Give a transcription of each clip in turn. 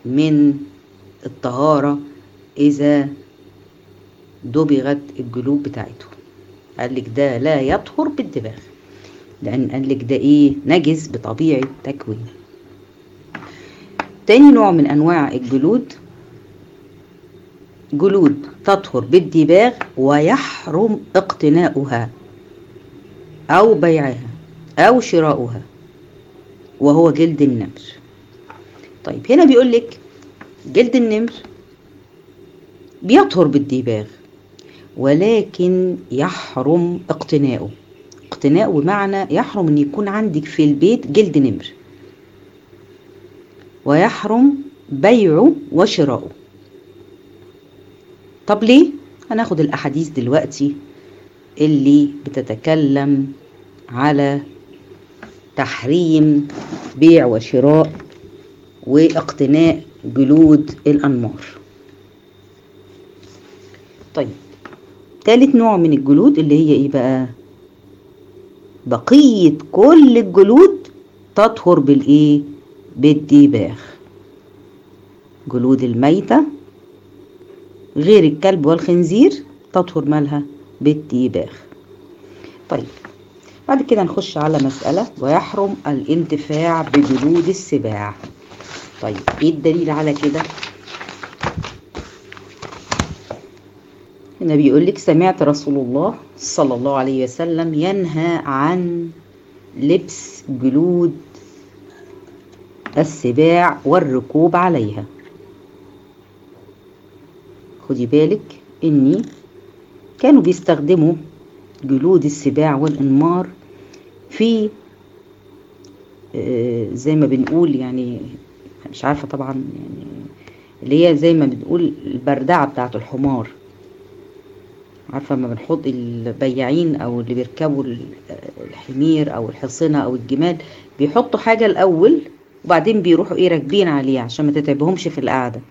من الطهارة إذا دبغت الجلود بتاعته قال لك ده لا يطهر بالدباغ لأن قال لك ده إيه نجس بطبيعة تكوين تاني نوع من أنواع الجلود جلود تطهر بالدباغ ويحرم اقتناؤها أو بيعها أو شراؤها وهو جلد النمر طيب هنا بيقول لك جلد النمر بيطهر بالدباغ ولكن يحرم اقتناؤه اقتناؤه بمعنى يحرم ان يكون عندك في البيت جلد نمر ويحرم بيعه وشراؤه طب ليه هناخد الاحاديث دلوقتي اللي بتتكلم على تحريم بيع وشراء واقتناء جلود الانمار طيب تالت نوع من الجلود اللي هي ايه بقى بقية كل الجلود تطهر بالايه بالدباغ جلود الميتة غير الكلب والخنزير تطهر مالها بالدباغ طيب بعد كده نخش على مسألة ويحرم الانتفاع بجلود السباع طيب ايه الدليل على كده هنا بيقول لك سمعت رسول الله صلى الله عليه وسلم ينهى عن لبس جلود السباع والركوب عليها خدي بالك اني كانوا بيستخدموا جلود السباع والانمار في زي ما بنقول يعني مش عارفه طبعا يعني اللي هي زي ما بنقول البردعه بتاعه الحمار عارفه لما بنحط البياعين او اللي بيركبوا الحمير او الحصنه او الجمال بيحطوا حاجه الاول وبعدين بيروحوا ايه راكبين عليها عشان ما تتعبهمش في القعده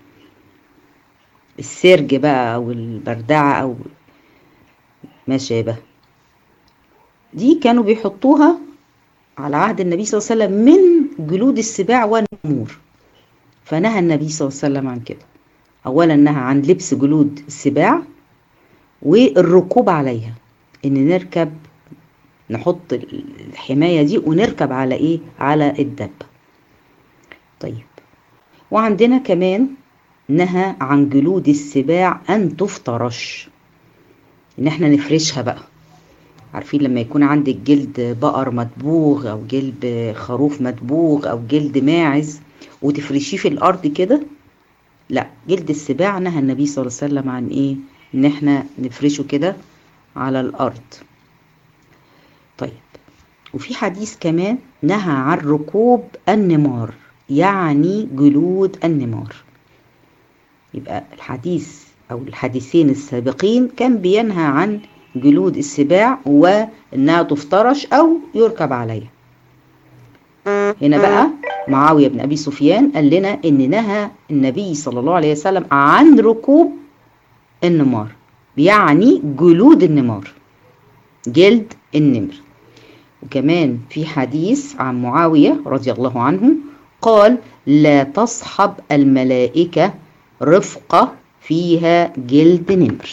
السرج بقى او البردعه او ما شابه دي كانوا بيحطوها على عهد النبي صلى الله عليه وسلم من جلود السباع والنمور فنهى النبي صلى الله عليه وسلم عن كده اولا نهى عن لبس جلود السباع والركوب عليها ان نركب نحط الحماية دي ونركب على ايه على الدابة طيب وعندنا كمان نهى عن جلود السباع ان تفترش ان احنا نفرشها بقى عارفين لما يكون عندك جلد بقر مدبوغ او جلد خروف مدبوغ او جلد ماعز وتفرشيه في الارض كده لا جلد السباع نهى النبي صلى الله عليه وسلم عن ايه ان احنا نفرشه كده على الارض طيب وفي حديث كمان نهى عن ركوب النمار يعني جلود النمار يبقى الحديث او الحديثين السابقين كان بينهى عن جلود السباع وانها تفترش او يركب عليها هنا بقى معاوية بن أبي سفيان قال لنا إن نهى النبي صلى الله عليه وسلم عن ركوب النمار يعني جلود النمار جلد النمر وكمان في حديث عن معاوية رضي الله عنه قال لا تصحب الملائكة رفقة فيها جلد نمر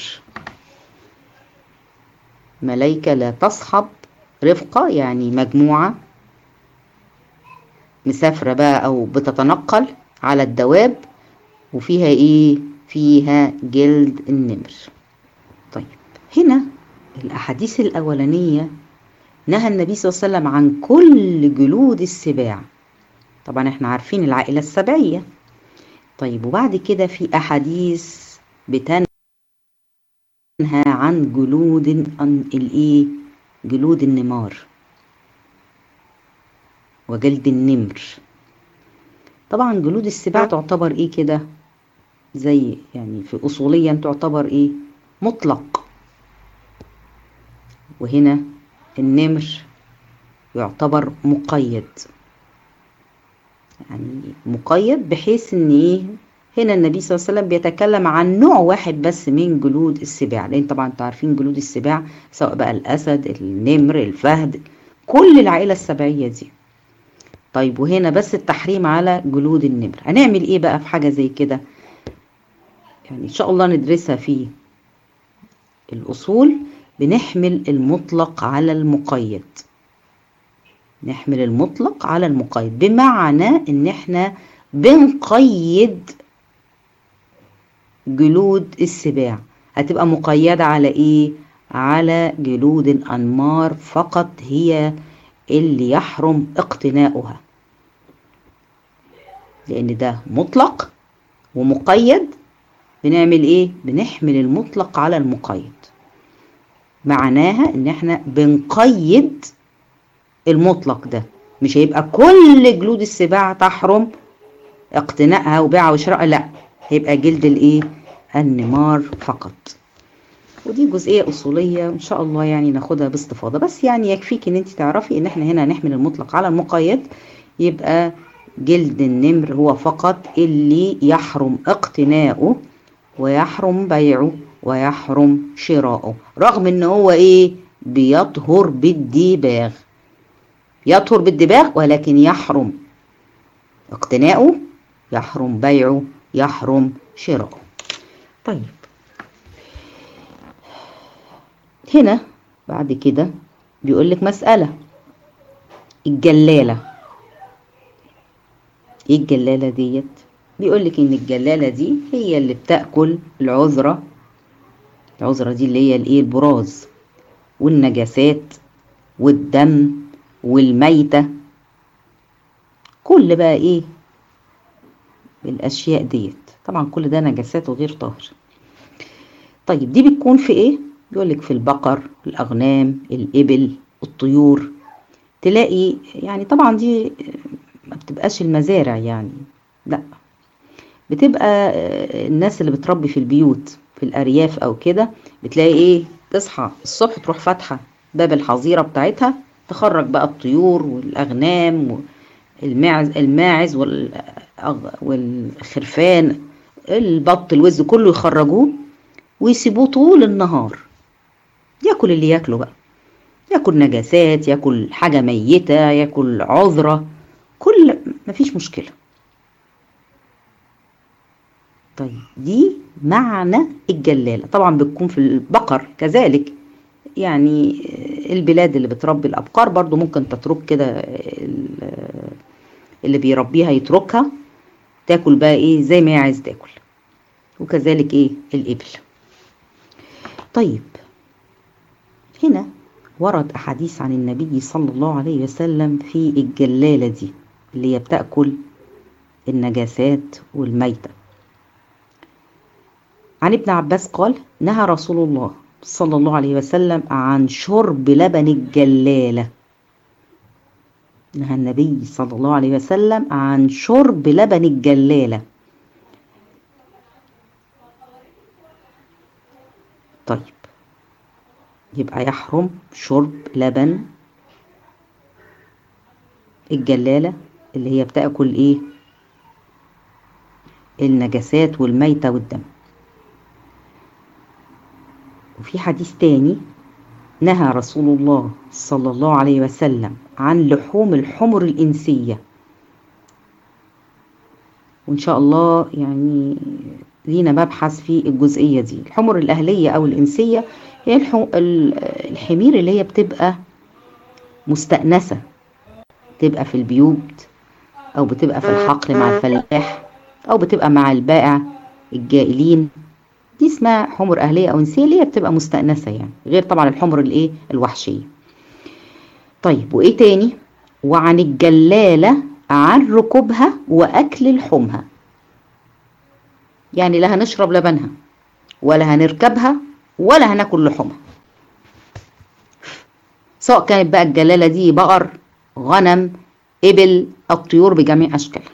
ملائكة لا تصحب رفقة يعني مجموعة مسافرة بقى أو بتتنقل على الدواب وفيها إيه؟ فيها جلد النمر طيب هنا الأحاديث الأولانية نهى النبي صلى الله عليه وسلم عن كل جلود السباع طبعا احنا عارفين العائلة السبعية طيب وبعد كده في أحاديث بتنهى عن جلود الايه جلود النمار وجلد النمر طبعا جلود السباع تعتبر ايه كده زي يعني في اصوليا تعتبر ايه مطلق وهنا النمر يعتبر مقيد يعني مقيد بحيث ان ايه هنا النبي صلى الله عليه وسلم بيتكلم عن نوع واحد بس من جلود السباع لان طبعا انتوا عارفين جلود السباع سواء بقى الاسد النمر الفهد كل العائله السبعيه دي طيب وهنا بس التحريم على جلود النمر هنعمل ايه بقى في حاجة زي كده يعني ان شاء الله ندرسها في الاصول بنحمل المطلق على المقيد نحمل المطلق على المقيد بمعنى ان احنا بنقيد جلود السباع هتبقى مقيدة على ايه على جلود الانمار فقط هي اللي يحرم اقتناؤها لان ده مطلق ومقيد بنعمل ايه بنحمل المطلق على المقيد معناها ان احنا بنقيد المطلق ده مش هيبقى كل جلود السباع تحرم اقتنائها وبيعها وشرائها لا هيبقى جلد الايه النمار فقط ودي جزئيه اصوليه ان شاء الله يعني ناخدها باستفاضه بس يعني يكفيك ان انت تعرفي ان احنا هنا هنحمل المطلق على المقيد يبقى جلد النمر هو فقط اللي يحرم اقتناؤه ويحرم بيعه ويحرم شراؤه رغم ان هو ايه بيطهر بالدباغ يطهر بالدباغ ولكن يحرم اقتناؤه يحرم بيعه يحرم شراؤه طيب هنا بعد كده بيقول لك مسألة الجلالة ايه الجلالة ديت بيقول لك ان الجلالة دي هي اللي بتأكل العذرة العذرة دي اللي هي الايه البراز والنجاسات والدم والميتة كل بقى ايه الاشياء ديت طبعا كل ده نجاسات وغير طاهر طيب دي بتكون في ايه بيقولك في البقر الاغنام الابل الطيور تلاقي يعني طبعا دي ما بتبقاش المزارع يعني لا بتبقى الناس اللي بتربي في البيوت في الارياف او كده بتلاقي ايه تصحى الصبح تروح فاتحه باب الحظيره بتاعتها تخرج بقى الطيور والاغنام والماعز الماعز والخرفان البط الوز كله يخرجوه ويسيبوه طول النهار ياكل اللي ياكله بقى ياكل نجاسات ياكل حاجة ميتة ياكل عذرة كل مفيش مشكلة طيب دي معنى الجلالة طبعا بتكون في البقر كذلك يعني البلاد اللي بتربي الأبقار برضو ممكن تترك كده اللي بيربيها يتركها تاكل بقى ايه زي ما هي عايز تاكل وكذلك ايه الإبل طيب هنا ورد أحاديث عن النبي صلى الله عليه وسلم في الجلالة دي اللي هي بتأكل النجاسات والميتة عن ابن عباس قال نهى رسول الله صلى الله عليه وسلم عن شرب لبن الجلالة نهى النبي صلى الله عليه وسلم عن شرب لبن الجلالة طيب يبقى يحرم شرب لبن الجلالة اللي هي بتأكل ايه النجاسات والميتة والدم وفي حديث تاني نهى رسول الله صلى الله عليه وسلم عن لحوم الحمر الإنسية وإن شاء الله يعني لينا مبحث في الجزئية دي الحمر الأهلية أو الإنسية هي الحمير اللي هي بتبقى مستأنسة تبقى في البيوت أو بتبقى في الحقل مع الفلاح أو بتبقى مع البائع الجائلين دي اسمها حمر أهلية أو إنسية اللي هي بتبقى مستأنسة يعني غير طبعا الحمر الإيه الوحشية طيب وإيه تاني وعن الجلالة عن ركوبها وأكل لحومها يعني لا هنشرب لبنها ولا هنركبها ولا هناكل لحومها سواء كانت بقى الجلالة دي بقر غنم إبل الطيور بجميع أشكالها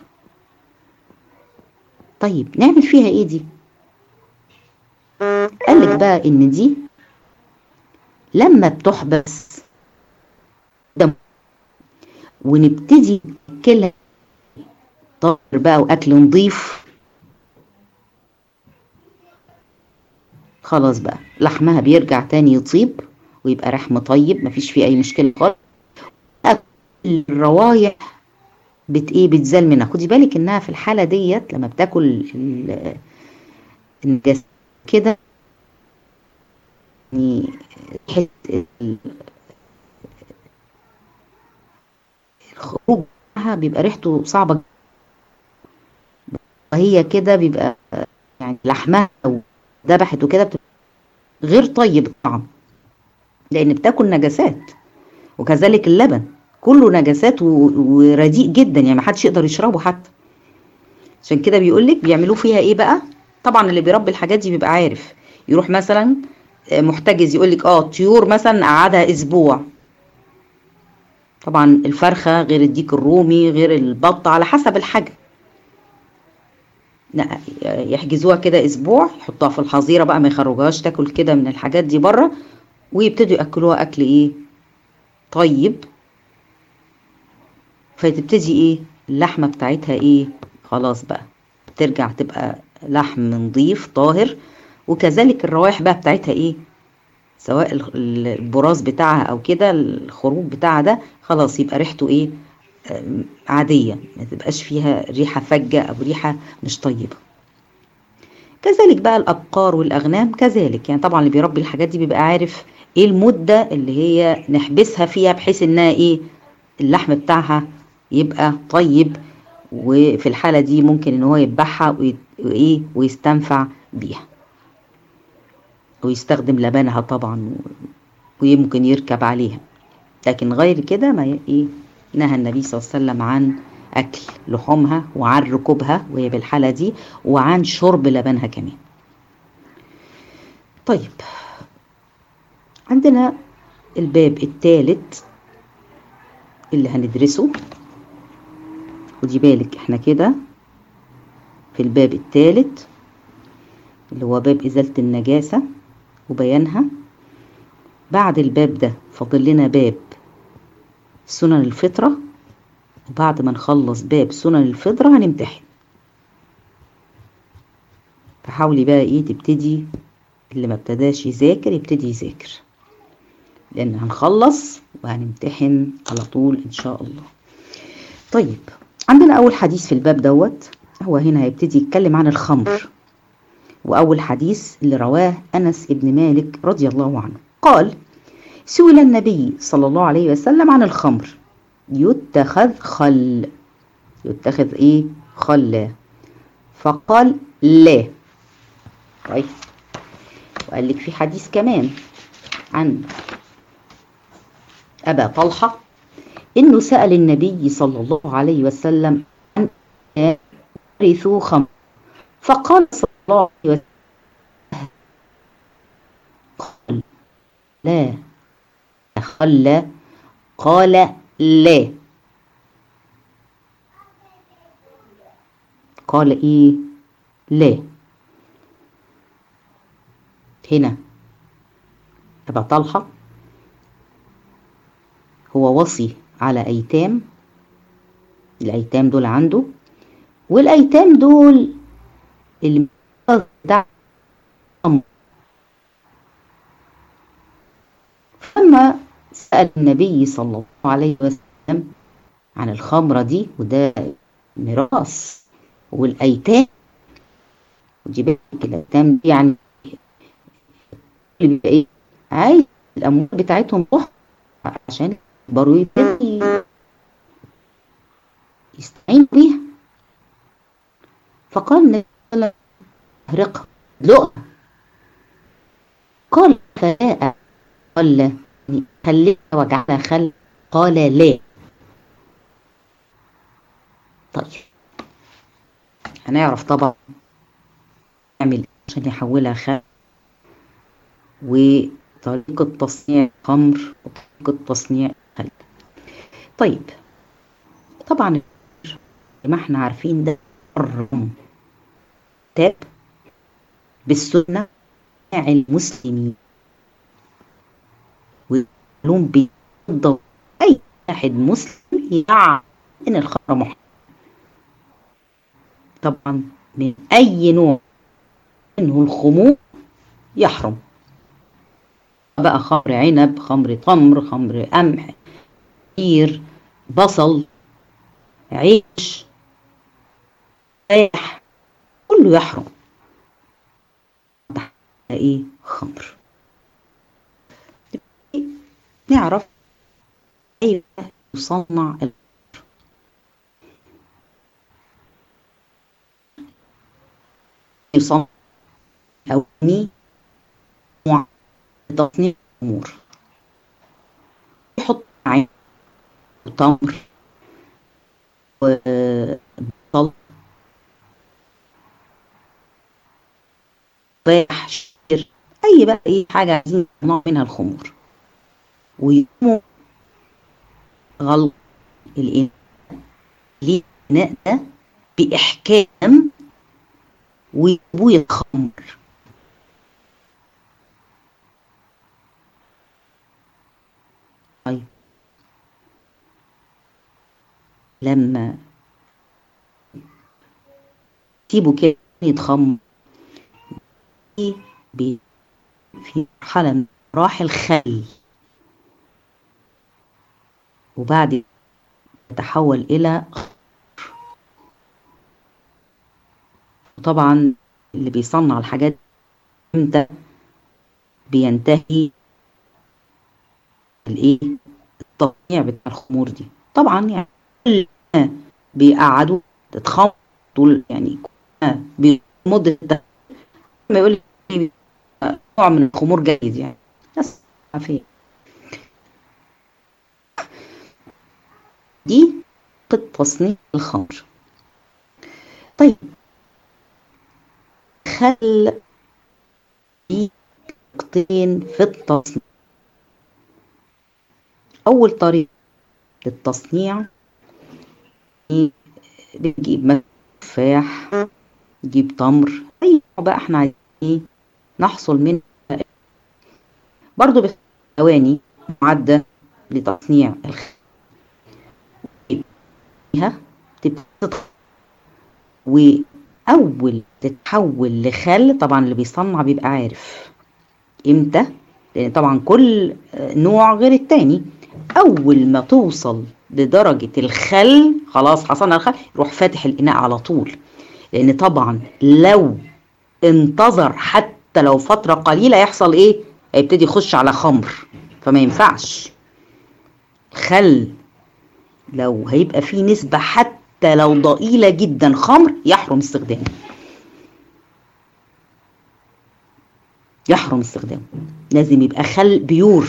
طيب نعمل فيها إيه دي قالك بقى إن دي لما بتحبس دم ونبتدي ناكلها طاهر بقى وأكل نضيف خلاص بقى لحمها بيرجع تاني يطيب ويبقى لحم طيب مفيش فيه اي مشكله خالص الروايح بت ايه بتزال منها خدي بالك انها في الحاله ديت لما بتاكل النجاسه كده يعني الخروج بتاعها بيبقى ريحته صعبه وهي كده بيبقى يعني لحمها لو ذبحت وكده بتبقى غير طيب الطعم لان بتاكل نجاسات وكذلك اللبن كله نجاسات ورديء جدا يعني ما حدش يقدر يشربه حتى عشان كده بيقول لك بيعملوه فيها ايه بقى طبعا اللي بيربي الحاجات دي بيبقى عارف يروح مثلا محتجز يقول لك اه طيور مثلا قعدها اسبوع طبعا الفرخه غير الديك الرومي غير البط على حسب الحجم لا يحجزوها كده اسبوع يحطوها في الحظيره بقى ما يخرجوهاش تاكل كده من الحاجات دي بره ويبتدوا ياكلوها اكل ايه طيب فتبتدي ايه اللحمه بتاعتها ايه خلاص بقى ترجع تبقى لحم نظيف طاهر وكذلك الروائح بقى بتاعتها ايه سواء البراز بتاعها او كده الخروج بتاعها ده خلاص يبقى ريحته ايه عادية ما تبقاش فيها ريحة فجة أو ريحة مش طيبة كذلك بقى الأبقار والأغنام كذلك يعني طبعا اللي بيربي الحاجات دي بيبقى عارف ايه المدة اللي هي نحبسها فيها بحيث انها ايه اللحم بتاعها يبقى طيب وفي الحالة دي ممكن ان هو يذبحها وايه ويستنفع بيها ويستخدم لبنها طبعا ويمكن يركب عليها لكن غير كده ما ايه نهى النبي صلى الله عليه وسلم عن أكل لحومها وعن ركوبها وهي بالحالة دي وعن شرب لبنها كمان طيب عندنا الباب الثالث اللي هندرسه خدي بالك احنا كده في الباب الثالث اللي هو باب إزالة النجاسة وبيانها بعد الباب ده فاضل لنا باب سنن الفطرة وبعد ما نخلص باب سنن الفطرة هنمتحن فحاولي بقى ايه تبتدي اللي ما ابتداش يذاكر يبتدي يذاكر لان هنخلص وهنمتحن على طول ان شاء الله طيب عندنا اول حديث في الباب دوت هو هنا هيبتدي يتكلم عن الخمر واول حديث اللي رواه انس ابن مالك رضي الله عنه قال سئل النبي صلى الله عليه وسلم عن الخمر يتخذ خل يتخذ ايه خلا فقال لا طيب وقال لك في حديث كمان عن أبا طلحة إنه سأل النبي صلى الله عليه وسلم عن يرثوا خمر فقال صلى الله عليه وسلم قال لا خلى قال لا قال ايه لا هنا أبا طلحة هو وصي على أيتام الأيتام دول عنده والأيتام دول اللي ده فلما سأل النبي صلى الله عليه وسلم عن الخمرة دي وده ميراث والأيتام ودي بالك الأيتام دي يعني بيبقى إيه عايز الأموال بتاعتهم تروح عشان يكبروا يبتدي يستعين بيها فقال النبي صلى الله عليه وسلم اهرقها لقها قال فلا قال لا خليها وجعلها خل قال لا طيب هنعرف طبعا نعمل عشان يحولها خل وطريقة تصنيع الخمر وطريقة تصنيع الخل طيب طبعا ما احنا عارفين ده حرم تاب بالسنة المسلمين ويقولون بيضوا أي واحد مسلم يعلم إن الخمر محرم طبعا من أي نوع منه الخمور يحرم بقى خمر عنب خمر تمر خمر قمح كير بصل عيش ريح كله يحرم ايه خمر نعرف ايه يصنع يصنع او ني تصنيع الامور يحط عين وتمر وبصل ضيح شير اي بقى ايه حاجه عايزين نوع منها الخمور ويقوموا غلط الاناء الاناء ده باحكام ويبوه يتخمر طيب لما تسيبه كده يتخمر في مرحلة من مراحل خل وبعد يتحول إلى طبعا اللي بيصنع الحاجات امتى بينتهي الايه التصنيع بتاع الخمور دي طبعا يعني كل ما بيقعدوا تتخمر طول يعني بمدة ده ما يقول نوع من الخمور جيد يعني بس عافية دي تصنيع الخمر طيب خل في طريقتين في التصنيع أول طريقة للتصنيع بنجيب تفاح نجيب تمر أي نوع بقى احنا عايزين نحصل منه برضو بثواني معدة لتصنيع الخل تبقى وأول تتحول لخل طبعا اللي بيصنع بيبقى عارف امتى لأن طبعا كل نوع غير التاني أول ما توصل لدرجة الخل خلاص حصلنا الخل يروح فاتح الإناء على طول لأن طبعا لو انتظر حتى لو فترة قليلة يحصل إيه؟ هيبتدي يخش على خمر فما ينفعش خل لو هيبقى فيه نسبة حتى لو ضئيلة جدا خمر يحرم استخدامه يحرم استخدامه لازم يبقى خل بيور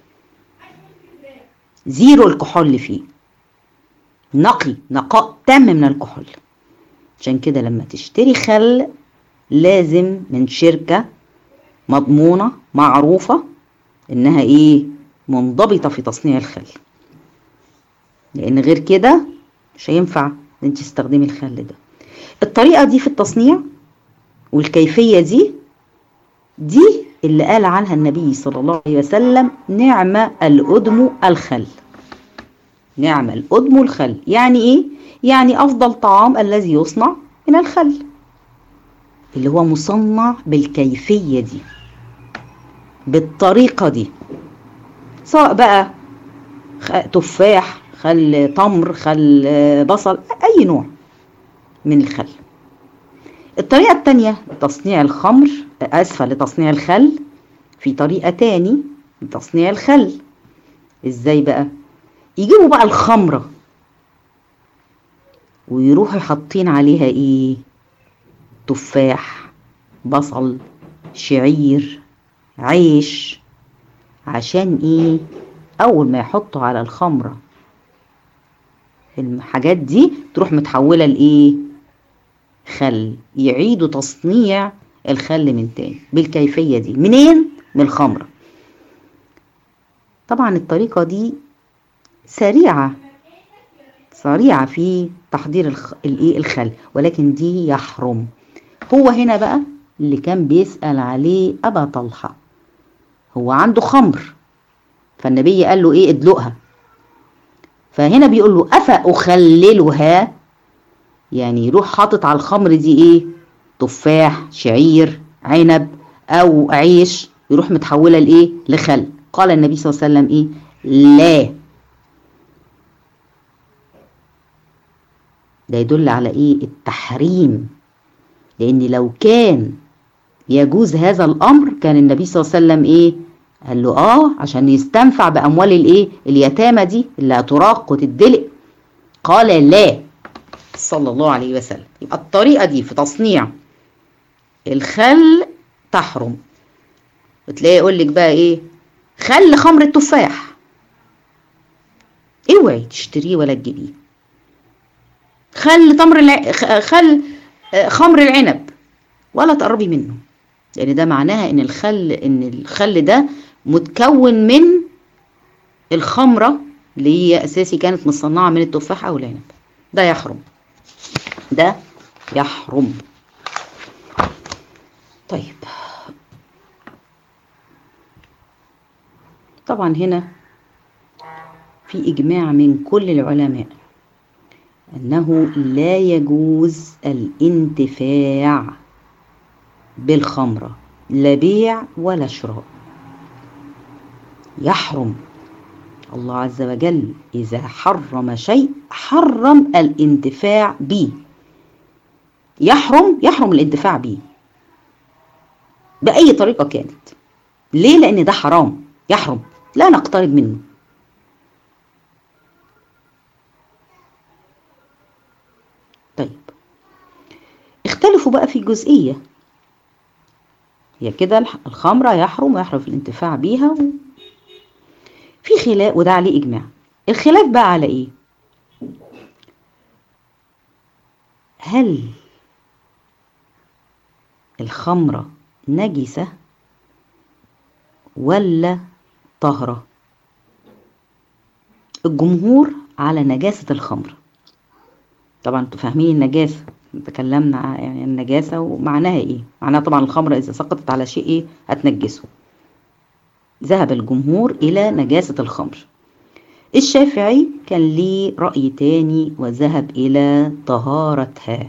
زيرو الكحول اللي فيه نقي نقاء تام من الكحول عشان كده لما تشتري خل لازم من شركة مضمونة معروفة انها ايه منضبطة في تصنيع الخل لان غير كده مش هينفع انت تستخدمي الخل ده الطريقة دي في التصنيع والكيفية دي دي اللي قال عنها النبي صلى الله عليه وسلم نعم الأدم الخل نعم الأدم الخل يعني إيه؟ يعني أفضل طعام الذي يصنع من الخل اللي هو مصنع بالكيفية دي بالطريقة دي سواء بقى تفاح خل تمر خل بصل أي نوع من الخل الطريقة التانية لتصنيع الخمر أسفة لتصنيع الخل في طريقة تاني لتصنيع الخل ازاي بقى يجيبوا بقى الخمرة ويروحوا حاطين عليها ايه تفاح بصل شعير عيش عشان ايه اول ما يحطوا على الخمرة الحاجات دي تروح متحولة لايه خل يعيدوا تصنيع الخل من تاني بالكيفية دي منين؟ من الخمرة طبعا الطريقة دي سريعة سريعة في تحضير الخ... الايه الخل ولكن دي يحرم هو هنا بقى اللي كان بيسأل عليه أبا طلحة هو عنده خمر فالنبي قال له ايه ادلقها فهنا بيقول له أفأخللها يعني يروح حاطط على الخمر دي ايه تفاح شعير عنب او عيش يروح متحوله لايه لخل قال النبي صلى الله عليه وسلم ايه لا ده يدل على ايه التحريم لان لو كان يجوز هذا الامر كان النبي صلى الله عليه وسلم ايه قال له اه عشان يستنفع باموال الايه اليتامى دي اللي هتراق وتدلق قال لا صلى الله عليه وسلم يبقى الطريقه دي في تصنيع الخل تحرم وتلاقي يقول لك بقى ايه خل خمر التفاح اوعي تشتريه ولا تجيبيه خل تمر الع... خل خمر العنب ولا تقربي منه لان ده معناها ان الخل ان الخل ده متكون من الخمره اللي هي اساسي كانت مصنعه من التفاح او العنب ده يحرم ده يحرم طيب طبعا هنا في إجماع من كل العلماء أنه لا يجوز الانتفاع بالخمرة لا بيع ولا شراء يحرم الله عز وجل إذا حرم شيء حرم الانتفاع به يحرم يحرم الانتفاع به بأي طريقة كانت ليه؟ لأن ده حرام يحرم لا نقترب منه طيب اختلفوا بقى في جزئية هي كده الخمرة يحرم ويحرم الانتفاع بيها و... في خلاف وده عليه إجماع الخلاف بقى على إيه هل الخمرة نجسة ولا طهرة الجمهور على نجاسة الخمر طبعا انتوا فاهمين النجاسة تكلمنا يعني النجاسة ومعناها ايه معناها طبعا الخمر اذا سقطت على شيء ايه هتنجسه ذهب الجمهور الى نجاسة الخمر الشافعي كان ليه رأي تاني وذهب الى طهارتها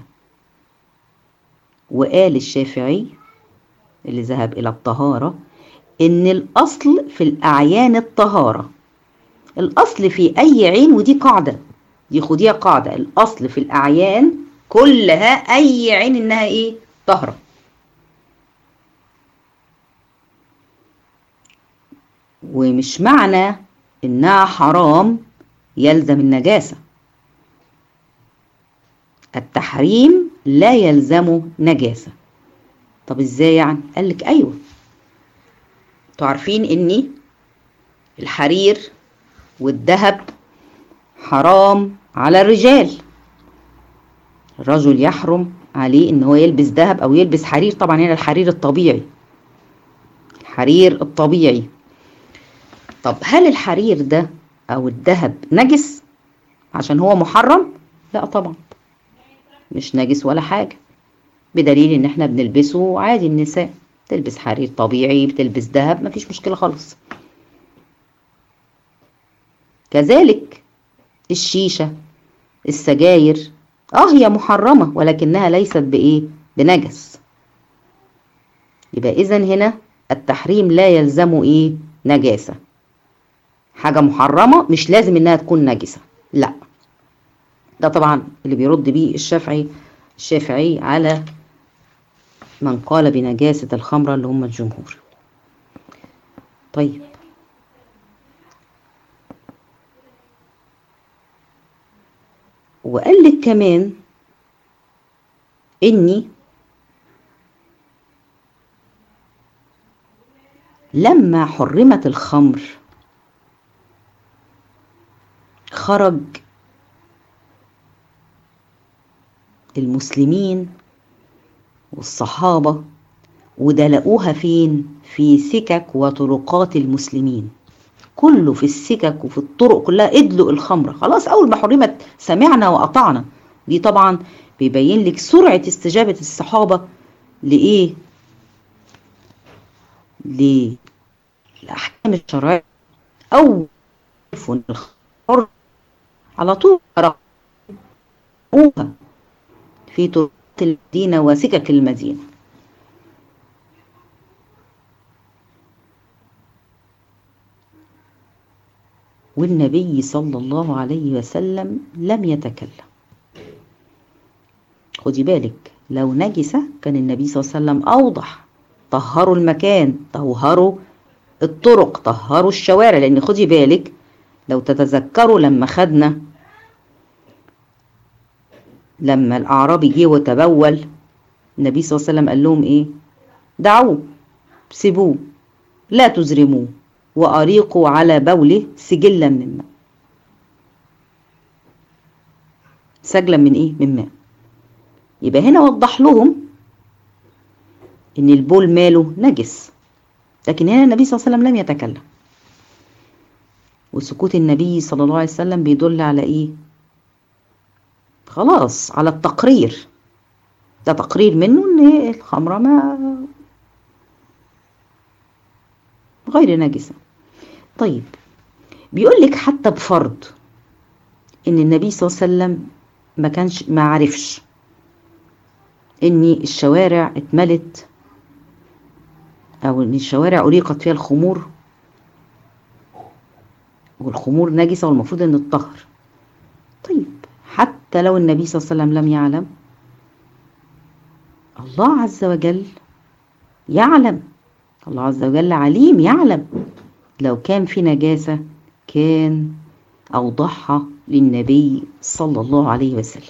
وقال الشافعي اللي ذهب الى الطهارة ان الاصل في الاعيان الطهارة الاصل في اي عين ودي قاعدة دي خديها قاعدة الاصل في الاعيان كلها اي عين انها ايه طهرة ومش معنى انها حرام يلزم النجاسة التحريم لا يلزمه نجاسة طب ازاي يعني قال لك ايوه انتوا عارفين اني الحرير والذهب حرام على الرجال الرجل يحرم عليه ان هو يلبس ذهب او يلبس حرير طبعا هنا الحرير الطبيعي الحرير الطبيعي طب هل الحرير ده او الذهب نجس عشان هو محرم لا طبعا مش نجس ولا حاجه بدليل ان احنا بنلبسه عادي النساء تلبس حرير طبيعي بتلبس ذهب مفيش مشكله خالص كذلك الشيشه السجاير اه هي محرمه ولكنها ليست بايه بنجس يبقى اذا هنا التحريم لا يلزمه ايه نجاسه حاجه محرمه مش لازم انها تكون نجسه لا ده طبعا اللي بيرد بيه الشافعي الشافعي على من قال بنجاسة الخمرة اللي هم الجمهور طيب وقال لك كمان اني لما حرمت الخمر خرج المسلمين والصحابة ودلقوها فين في سكك وطرقات المسلمين كله في السكك وفي الطرق كلها ادلوا الخمرة خلاص أول ما حرمت سمعنا وأطعنا دي طبعا بيبين لك سرعة استجابة الصحابة لإيه للأحكام الشرعية أو الخمر على طول رقوها في طرق المدينة وسكك المدينة والنبي صلى الله عليه وسلم لم يتكلم خدي بالك لو نجسة كان النبي صلى الله عليه وسلم أوضح طهروا المكان طهروا الطرق طهروا الشوارع لأن خدي بالك لو تتذكروا لما خدنا لما الأعرابي جه وتبول النبي صلى الله عليه وسلم قال لهم إيه دعوه سيبوه لا تزرموه وأريقوا على بوله سجلا من ماء سجلا من إيه من ماء يبقى هنا وضح لهم إن البول ماله نجس لكن هنا النبي صلى الله عليه وسلم لم يتكلم وسكوت النبي صلى الله عليه وسلم بيدل على ايه خلاص على التقرير ده تقرير منه ان الخمرة ما غير نجسة طيب بيقول لك حتى بفرض ان النبي صلى الله عليه وسلم ما كانش ما عرفش ان الشوارع اتملت او ان الشوارع اريقت فيها الخمور والخمور نجسة والمفروض ان تطهر طيب حتى لو النبي صلى الله عليه وسلم لم يعلم الله عز وجل يعلم الله عز وجل عليم يعلم لو كان في نجاسة كان أوضحها للنبي صلى الله عليه وسلم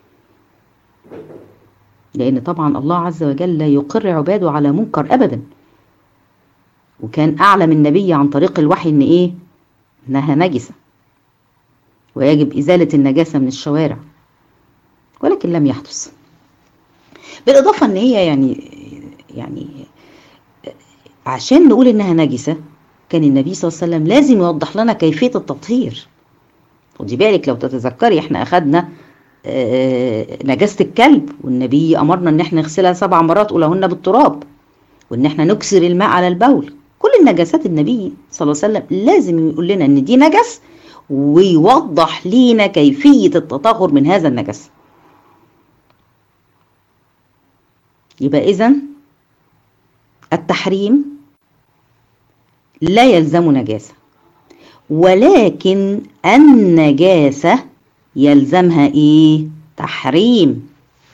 لأن طبعا الله عز وجل لا يقر عباده على منكر أبدا وكان أعلم النبي عن طريق الوحي إن إيه إنها نجسة ويجب إزالة النجاسة من الشوارع ولكن لم يحدث بالإضافة إن هي يعني يعني عشان نقول إنها نجسة كان النبي صلى الله عليه وسلم لازم يوضح لنا كيفية التطهير خدي بالك لو تتذكري احنا أخدنا نجاسة الكلب والنبي أمرنا إن احنا نغسلها سبع مرات أولهن بالتراب وإن احنا نكسر الماء على البول كل النجاسات النبي صلى الله عليه وسلم لازم يقول لنا إن دي نجس ويوضح لينا كيفية التطهر من هذا النجس يبقى إذا التحريم لا يلزم نجاسة ولكن النجاسة يلزمها إيه؟ تحريم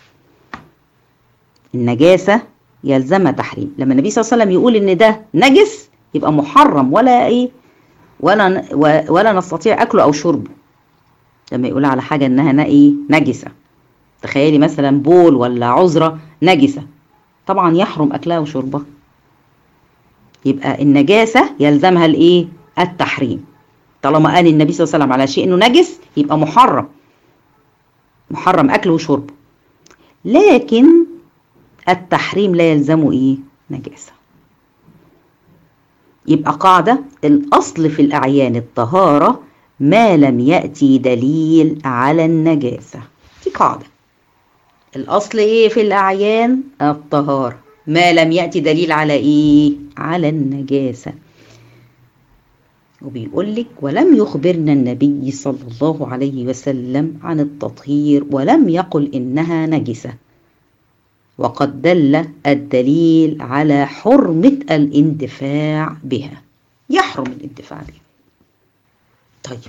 النجاسة يلزمها تحريم لما النبي صلى الله عليه وسلم يقول إن ده نجس يبقى محرم ولا إيه؟ ولا ولا نستطيع أكله أو شربه لما يقول على حاجة إنها إيه؟ نجسة تخيلي مثلا بول ولا عذرة نجسة طبعا يحرم أكلها وشربها يبقى النجاسة يلزمها الإيه؟ التحريم طالما قال النبي صلى الله عليه وسلم على شيء إنه نجس يبقى محرم محرم أكله وشربه لكن التحريم لا يلزمه إيه؟ نجاسة يبقى قاعدة الأصل في الأعيان الطهارة ما لم يأتي دليل على النجاسة دي قاعدة الأصل إيه في الأعيان الطهارة ما لم يأتي دليل على إيه على النجاسة وبيقول لك ولم يخبرنا النبي صلى الله عليه وسلم عن التطهير ولم يقل إنها نجسة وقد دل الدليل على حرمة الاندفاع بها يحرم الاندفاع بها طيب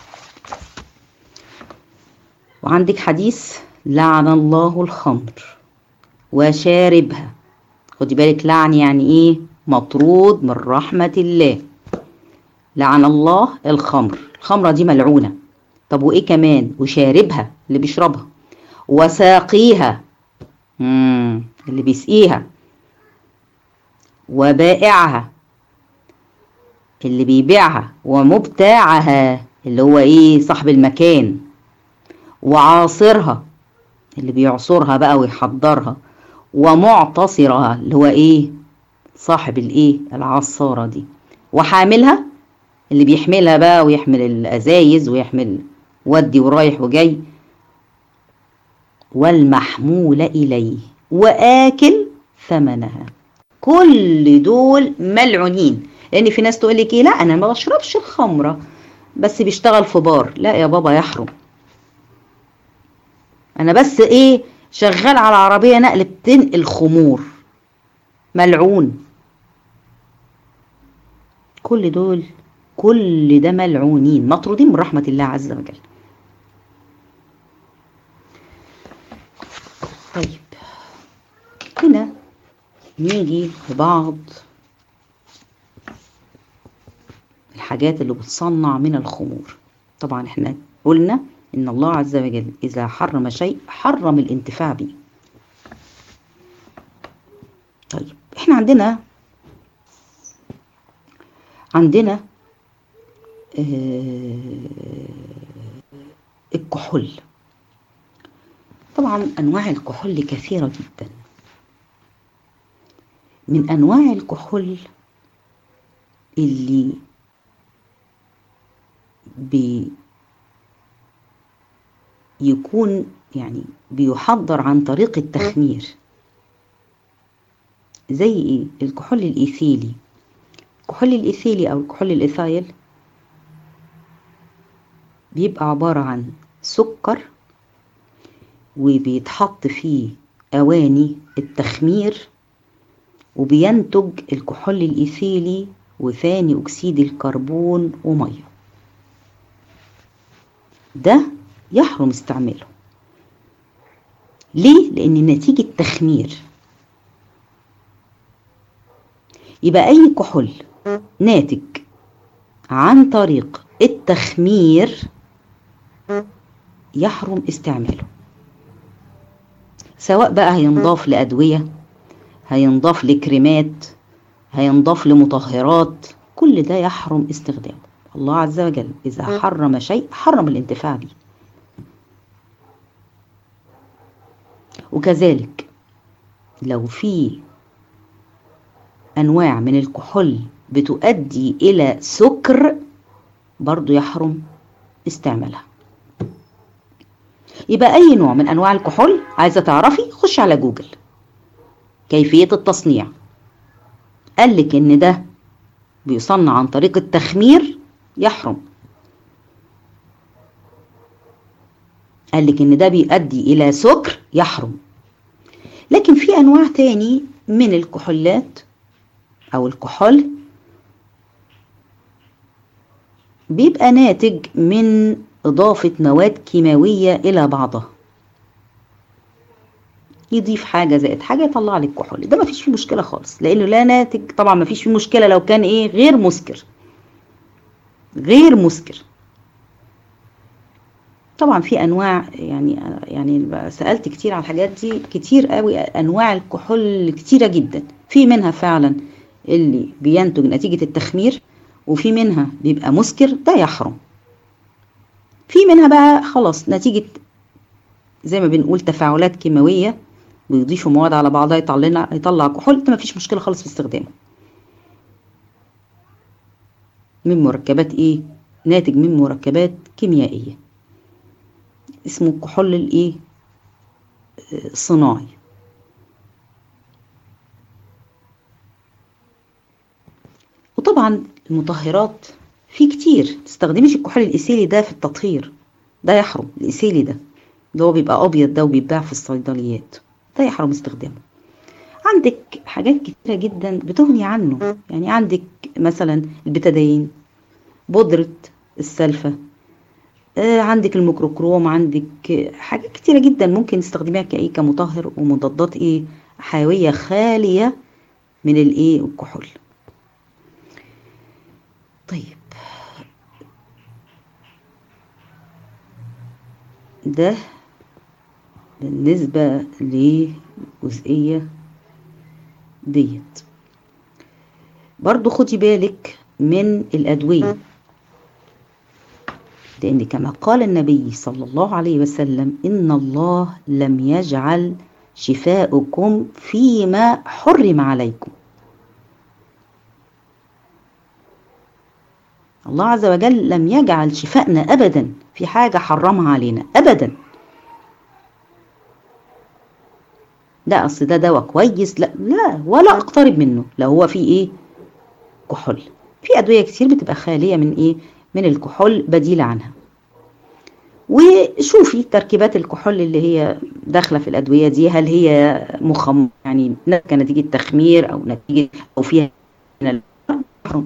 وعندك حديث لعن الله الخمر وشاربها خدي بالك لعن يعني ايه مطرود من رحمة الله لعن الله الخمر الخمرة دي ملعونة طب وايه كمان وشاربها اللي بيشربها وساقيها مم. اللي بيسقيها وبائعها اللي بيبيعها ومبتاعها اللي هو ايه صاحب المكان وعاصرها اللي بيعصرها بقى ويحضرها ومعتصرها اللي هو ايه صاحب الايه العصارة دي وحاملها اللي بيحملها بقى ويحمل الازايز ويحمل ودي ورايح وجاي والمحمول إليه وآكل ثمنها كل دول ملعونين لأن في ناس تقول لك إيه لا أنا ما بشربش الخمرة بس بيشتغل في بار لا يا بابا يحرم أنا بس إيه شغال على عربية نقل بتنقل خمور ملعون كل دول كل ده ملعونين مطرودين من رحمة الله عز وجل هنا نيجي لبعض الحاجات اللي بتصنع من الخمور طبعا احنا قلنا ان الله عز وجل اذا حرم شيء حرم الانتفاع به طيب احنا عندنا عندنا آه الكحول طبعا انواع الكحول كثيره جدا من انواع الكحول اللي بي يكون يعني بيحضر عن طريق التخمير زي ايه الكحول الايثيلي الكحول الايثيلي او الكحول الايثايل بيبقى عبارة عن سكر وبيتحط فيه أواني التخمير وبينتج الكحول الإيثيلي وثاني أكسيد الكربون ومية ده يحرم استعماله ليه؟ لأن نتيجة تخمير يبقى أي كحول ناتج عن طريق التخمير يحرم استعماله سواء بقى هينضاف لأدوية هينضاف لكريمات هينضاف لمطهرات كل ده يحرم استخدامه الله عز وجل إذا حرم شيء حرم الانتفاع به وكذلك لو في أنواع من الكحول بتؤدي إلى سكر برضو يحرم استعمالها يبقى أي نوع من أنواع الكحول عايزة تعرفي خش على جوجل كيفية التصنيع قالك إن ده بيصنع عن طريق التخمير يحرم قالك إن ده بيؤدي إلى سكر يحرم لكن في أنواع تاني من الكحولات أو الكحول بيبقى ناتج من إضافة مواد كيماوية إلى بعضها يضيف حاجة زائد حاجة يطلع لك كحول ده مفيش فيه مشكلة خالص لأنه لا ناتج طبعا مفيش فيه مشكلة لو كان إيه غير مسكر غير مسكر طبعا في انواع يعني يعني سالت كتير على الحاجات دي كتير قوي انواع الكحول كتيره جدا في منها فعلا اللي بينتج نتيجه التخمير وفي منها بيبقى مسكر ده يحرم في منها بقى خلاص نتيجة زي ما بنقول تفاعلات كيماوية بيضيفوا مواد على بعضها يطلع يطلع كحول ده مفيش مشكلة خالص في استخدامه من مركبات ايه ناتج من مركبات كيميائية اسمه الكحول الايه صناعي وطبعا المطهرات في كتير تستخدميش الكحول الإيثيلي ده في التطهير ده يحرم الإيثيلي ده اللي هو بيبقى أبيض ده وبيتباع في الصيدليات ده يحرم استخدامه عندك حاجات كتيرة جدا بتغني عنه يعني عندك مثلا البتادين بودرة السلفة آه عندك الميكروكروم عندك حاجات كتيرة جدا ممكن تستخدميها كأيه كمطهر ومضادات ايه حيوية خالية من الايه الكحول طيب ده بالنسبة للجزئية ديت برضو خدي بالك من الأدوية لأن كما قال النبي صلى الله عليه وسلم إن الله لم يجعل شفاؤكم فيما حرم عليكم الله عز وجل لم يجعل شفائنا أبدا في حاجة حرمها علينا أبدا لا أصل ده دواء كويس لا لا ولا أقترب منه لو هو فيه إيه كحول في أدوية كتير بتبقى خالية من إيه من الكحول بديلة عنها وشوفي تركيبات الكحول اللي هي داخلة في الأدوية دي هل هي مخم يعني نتيجة تخمير أو نتيجة أو فيها من الحرم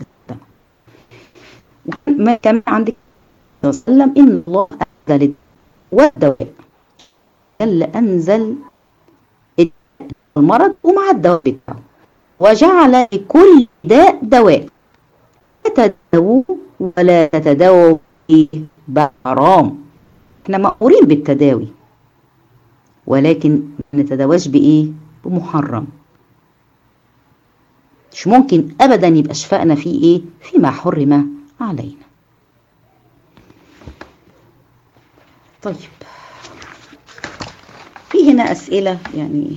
ما كان عندك وسلم إن الله أنزل والدواء جل أنزل المرض ومع الدواء بتاعه وجعل لكل داء دواء لا تداووا ولا تتداووا به بحرام احنا مأمورين بالتداوي ولكن ما نتداواش بإيه؟ بمحرم مش ممكن أبدا يبقى شفائنا فيه إيه؟ فيما حرم علينا طيب في هنا أسئلة يعني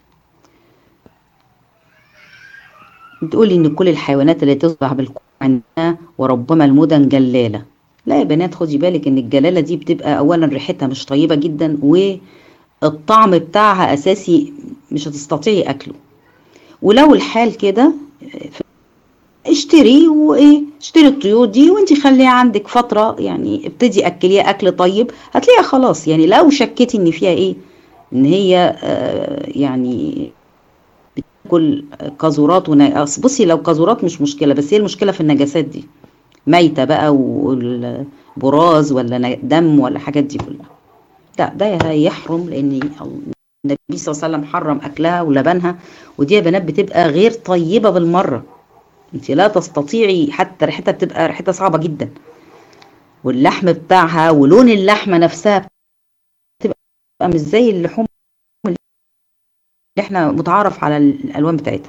بتقولي إن كل الحيوانات اللي تصبح بالكون عندنا وربما المدن جلالة لا يا بنات خدي بالك إن الجلالة دي بتبقى أولا ريحتها مش طيبة جدا والطعم بتاعها أساسي مش هتستطيعي أكله ولو الحال كده اشتري وايه اشتري الطيور دي وانت خليها عندك فتره يعني ابتدي اكليها اكل طيب هتلاقيها خلاص يعني لو شكيتي ان فيها ايه ان هي آه يعني بتاكل قاذورات ون... بصي لو قاذورات مش مشكله بس هي المشكله في النجاسات دي ميته بقى والبراز ولا دم ولا حاجات دي كلها لا ده يحرم لان النبي صلى الله عليه وسلم حرم اكلها ولبنها ودي يا بنات بتبقى غير طيبه بالمره انت لا تستطيعي حتى ريحتها بتبقى ريحتها صعبه جدا واللحم بتاعها ولون اللحمه نفسها بتبقى مش زي اللحوم اللي احنا متعارف على الالوان بتاعتها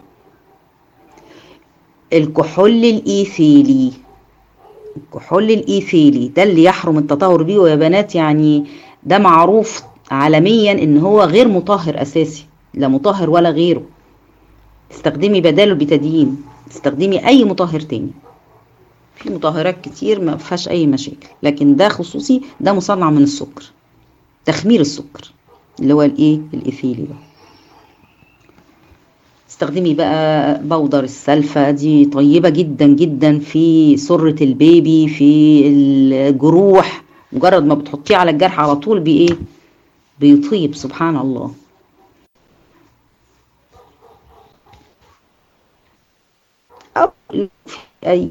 الكحول الايثيلي الكحول الايثيلي ده اللي يحرم التطهر بيه ويا بنات يعني ده معروف عالميا ان هو غير مطهر اساسي لا مطهر ولا غيره استخدمي بداله البتادين تستخدمي اي مطهر تاني في مطهرات كتير ما فيهاش اي مشاكل لكن ده خصوصي ده مصنع من السكر تخمير السكر اللي هو الايه الايثيلي ده استخدمي بقى بودر السلفة دي طيبة جدا جدا في سرة البيبي في الجروح مجرد ما بتحطيه على الجرح على طول بايه بيطيب سبحان الله أو أي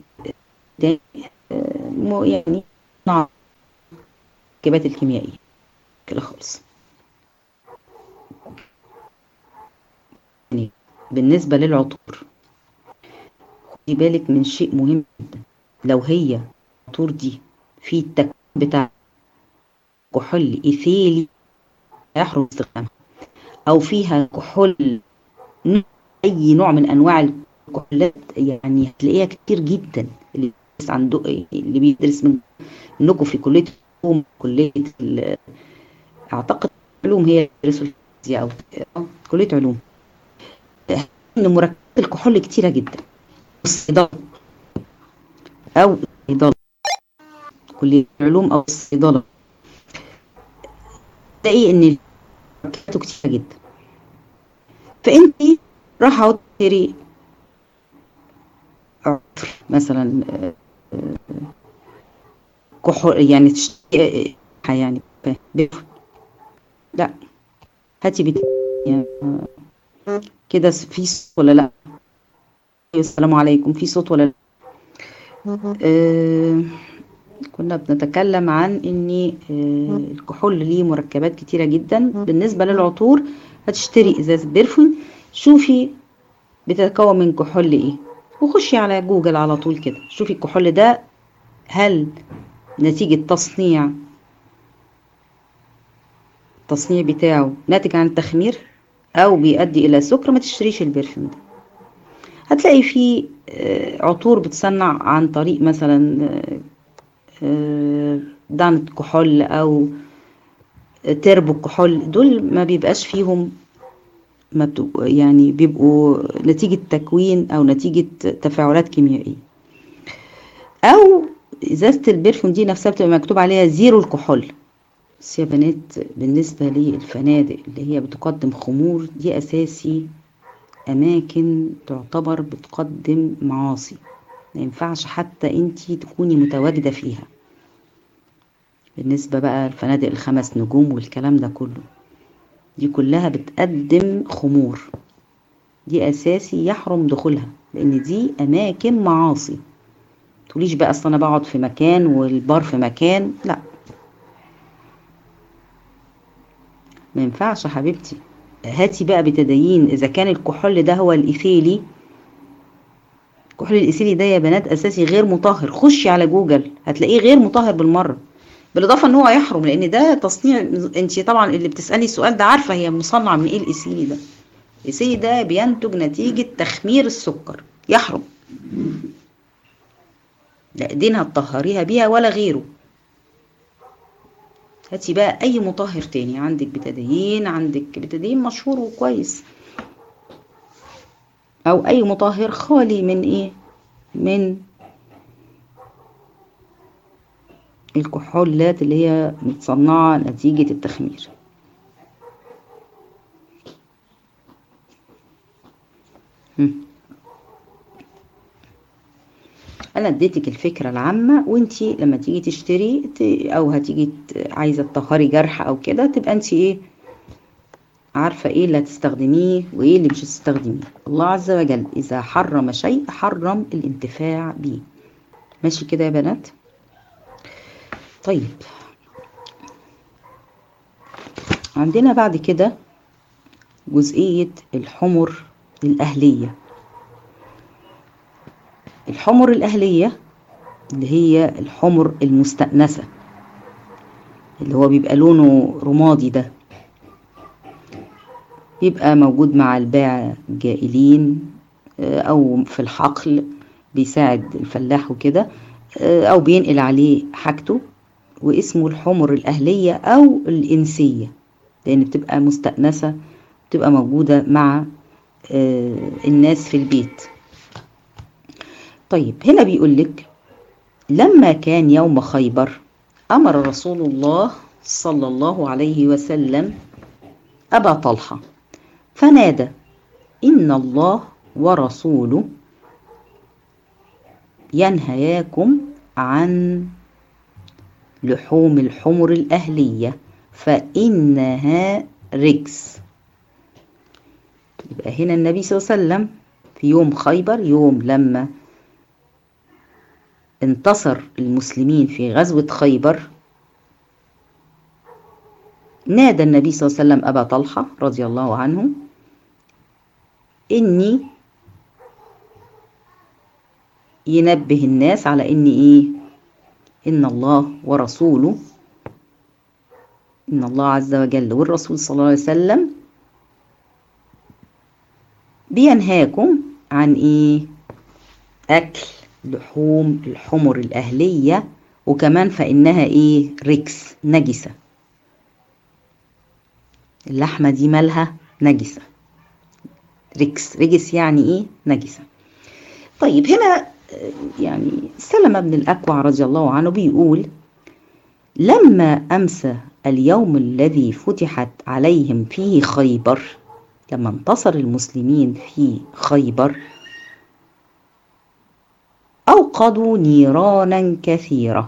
يعني نوع الكبات الكيميائية كده خالص يعني بالنسبة للعطور خدي بالك من شيء مهم جدا لو هي العطور دي في التكوين بتاع كحول إيثيلي يحرم استخدامها أو فيها كحول أي نوع من أنواع الكحولات يعني هتلاقيها كتير جدا اللي بيدرس عنده اللي بيدرس من منكم في كليه العلوم كليه اعتقد علوم هي بيدرسوا الفيزياء او كليه علوم ان مركبات الكحول كتيره جدا الصيدله او الصيدله كليه العلوم او الصيدله تلاقي ان مركباته كتيره جدا فانت رايحه تشتري مثلا كحول يعني تشتري يعني لا هاتي بت يعني كده في صوت ولا لا السلام عليكم في صوت ولا لا آه كنا بنتكلم عن ان آه الكحول ليه مركبات كتيره جدا بالنسبه للعطور هتشتري ازازه بيرفون شوفي بتتكون من كحول ايه وخشي على جوجل على طول كده شوفي الكحول ده هل نتيجة تصنيع التصنيع بتاعه ناتج عن التخمير أو بيؤدي إلى سكر ما تشتريش البرفيوم ده هتلاقي فيه عطور بتصنع عن طريق مثلا دعنة كحول أو تربو كحول دول ما بيبقاش فيهم ما بتبقوا يعني بيبقوا نتيجة تكوين أو نتيجة تفاعلات كيميائية أو إزازة البرفيوم دي نفسها بتبقى مكتوب عليها زيرو الكحول بس يا بنات بالنسبة للفنادق اللي هي بتقدم خمور دي أساسي أماكن تعتبر بتقدم معاصي ما ينفعش حتى انتي تكوني متواجدة فيها بالنسبة بقى الفنادق الخمس نجوم والكلام ده كله دي كلها بتقدم خمور دي اساسي يحرم دخولها لان دي اماكن معاصي تقوليش بقى اصل انا بقعد في مكان والبار في مكان لا ما ينفعش حبيبتي هاتي بقى بتدين اذا كان الكحول ده هو الايثيلي الكحول الايثيلي ده يا بنات اساسي غير مطهر خشي على جوجل هتلاقيه غير مطهر بالمره بالاضافه ان هو يحرم لان ده تصنيع انت طبعا اللي بتسالي السؤال ده عارفه هي مصنع من ايه الايثيلي ده الايثيلي ده بينتج نتيجه تخمير السكر يحرم لا دين هتطهريها بيها ولا غيره هاتي بقى اي مطهر تاني عندك بتدين عندك بتدين مشهور وكويس او اي مطهر خالي من ايه من الكحولات اللي هي متصنعة نتيجة التخمير انا اديتك الفكره العامه وانتي لما تيجي تشتري او هتيجي عايزه تطهري جرح او كده تبقى انتي ايه عارفه ايه اللي هتستخدميه وايه اللي مش هتستخدميه الله عز وجل اذا حرم شيء حرم الانتفاع به ماشي كده يا بنات طيب عندنا بعد كده جزئيه الحمر الاهليه الحمر الأهلية اللي هي الحمر المستأنسة اللي هو بيبقى لونه رمادي ده بيبقى موجود مع الباع الجائلين أو في الحقل بيساعد الفلاح وكده أو بينقل عليه حاجته واسمه الحمر الأهلية أو الإنسية لأن بتبقى مستأنسة بتبقى موجودة مع الناس في البيت طيب هنا بيقول لك لما كان يوم خيبر أمر رسول الله صلى الله عليه وسلم أبا طلحة فنادى إن الله ورسوله ينهياكم عن لحوم الحمر الأهلية فإنها رجس يبقى هنا النبي صلى الله عليه وسلم في يوم خيبر يوم لما انتصر المسلمين في غزوة خيبر نادى النبي صلى الله عليه وسلم أبا طلحة رضي الله عنه إني ينبه الناس على إن إيه إن الله ورسوله إن الله عز وجل والرسول صلى الله عليه وسلم بينهاكم عن إيه أكل لحوم الحمر الأهلية وكمان فإنها إيه ركس نجسة اللحمة دي مالها نجسة ركس رجس يعني إيه نجسة طيب هنا يعني سلمة بن الأكوع رضي الله عنه بيقول لما أمسى اليوم الذي فتحت عليهم فيه خيبر لما انتصر المسلمين في خيبر أوقدوا نيرانا كثيرة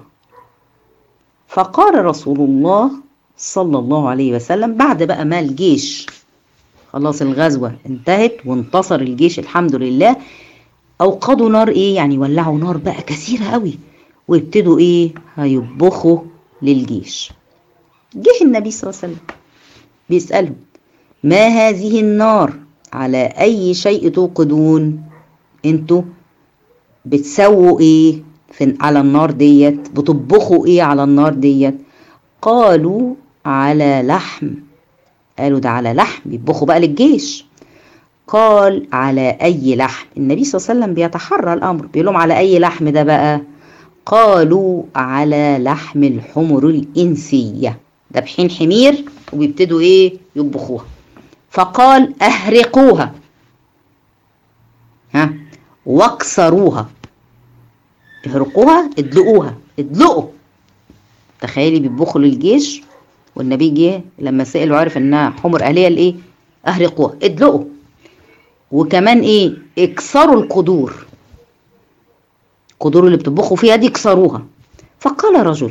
فقال رسول الله صلى الله عليه وسلم بعد بقى ما الجيش خلاص الغزوة انتهت وانتصر الجيش الحمد لله أوقدوا نار إيه يعني ولعوا نار بقى كثيرة قوي وابتدوا إيه هيطبخوا للجيش جه النبي صلى الله عليه وسلم بيسألهم ما هذه النار على أي شيء توقدون انتوا بتسووا ايه في على النار ديت بتطبخوا ايه على النار ديت قالوا على لحم قالوا ده على لحم بيطبخوا بقى للجيش قال على اي لحم النبي صلى الله عليه وسلم بيتحرى الامر بيقول لهم على اي لحم ده بقى قالوا على لحم الحمر الانسيه ذابحين حمير وبيبتدوا ايه يطبخوها فقال اهرقوها ها واكسروها اهرقوها ادلقوها ادلقوا تخيلي بيطبخوا للجيش والنبي جه لما سأل وعرف انها حمر اهليه لايه اهرقوها ادلقوا وكمان ايه اكسروا القدور القدور اللي بتطبخوا فيها دي اكسروها فقال رجل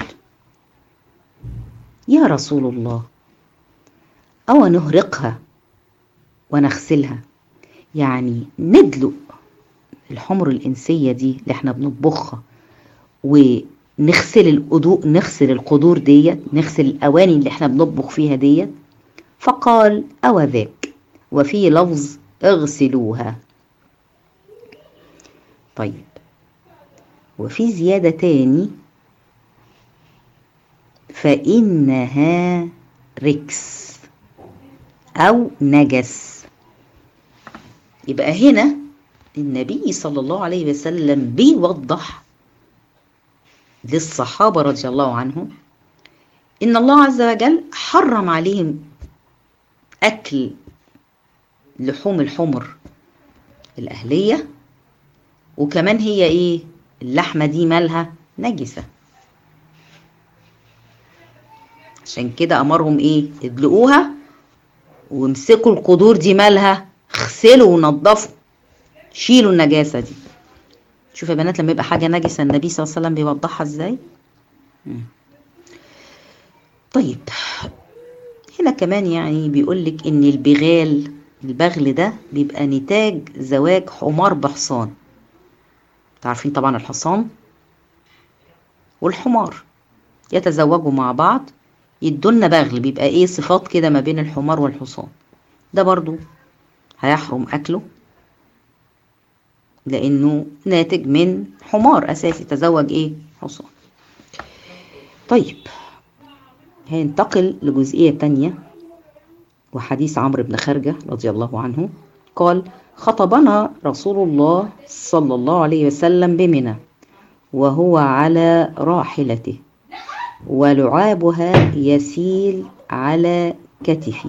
يا رسول الله او نهرقها ونغسلها يعني ندلق الحمر الإنسية دي اللي احنا بنطبخها ونغسل القدور نغسل القدور ديت نغسل الأواني اللي احنا بنطبخ فيها ديت فقال أو ذاك وفي لفظ اغسلوها طيب وفي زيادة تاني فإنها ركس أو نجس يبقى هنا النبي صلى الله عليه وسلم بيوضح للصحابة رضي الله عنهم إن الله عز وجل حرم عليهم أكل لحوم الحمر الأهلية وكمان هي إيه اللحمة دي مالها نجسة عشان كده أمرهم إيه ادلقوها وامسكوا القدور دي مالها اغسلوا ونضفوا شيلوا النجاسة دي شوف يا بنات لما يبقى حاجة نجسة النبي صلى الله عليه وسلم بيوضحها ازاي طيب هنا كمان يعني بيقول لك ان البغال البغل ده بيبقى نتاج زواج حمار بحصان تعرفين طبعا الحصان والحمار يتزوجوا مع بعض يدولنا بغل بيبقى ايه صفات كده ما بين الحمار والحصان ده برضو هيحرم اكله لانه ناتج من حمار اساسي تزوج ايه حصان طيب هينتقل لجزئية تانية وحديث عمرو بن خرجة رضي الله عنه قال خطبنا رسول الله صلى الله عليه وسلم بمنى وهو على راحلته ولعابها يسيل على كتفي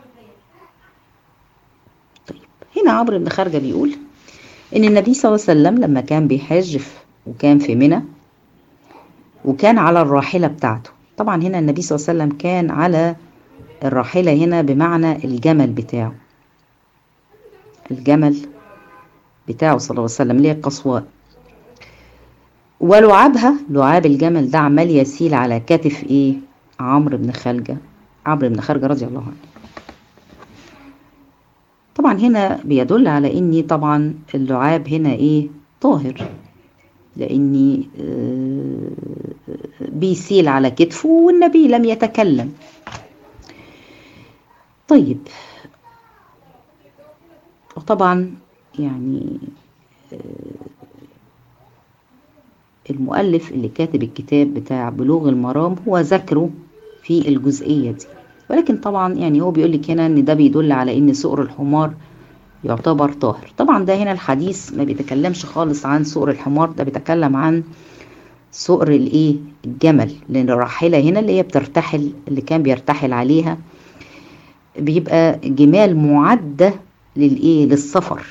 طيب هنا عمرو بن خرجة بيقول ان النبي صلى الله عليه وسلم لما كان بيحج وكان في منى وكان على الراحلة بتاعته طبعا هنا النبي صلى الله عليه وسلم كان على الراحلة هنا بمعنى الجمل بتاعه الجمل بتاعه صلى الله عليه وسلم اللي هي القصواء ولعابها لعاب الجمل ده عمال يسيل على كتف ايه عمرو بن خلجة عمرو بن خلجة رضي الله عنه طبعا هنا بيدل على اني طبعا اللعاب هنا ايه طاهر لاني بيسيل على كتفه والنبي لم يتكلم طيب وطبعا يعني المؤلف اللي كاتب الكتاب بتاع بلوغ المرام هو ذكره في الجزئية دي ولكن طبعا يعني هو بيقول لك هنا ان ده بيدل على ان سؤر الحمار يعتبر طاهر طبعا ده هنا الحديث ما بيتكلمش خالص عن سؤر الحمار ده بيتكلم عن سؤر الايه الجمل لان الراحله هنا اللي هي بترتحل اللي كان بيرتحل عليها بيبقى جمال معده للايه للسفر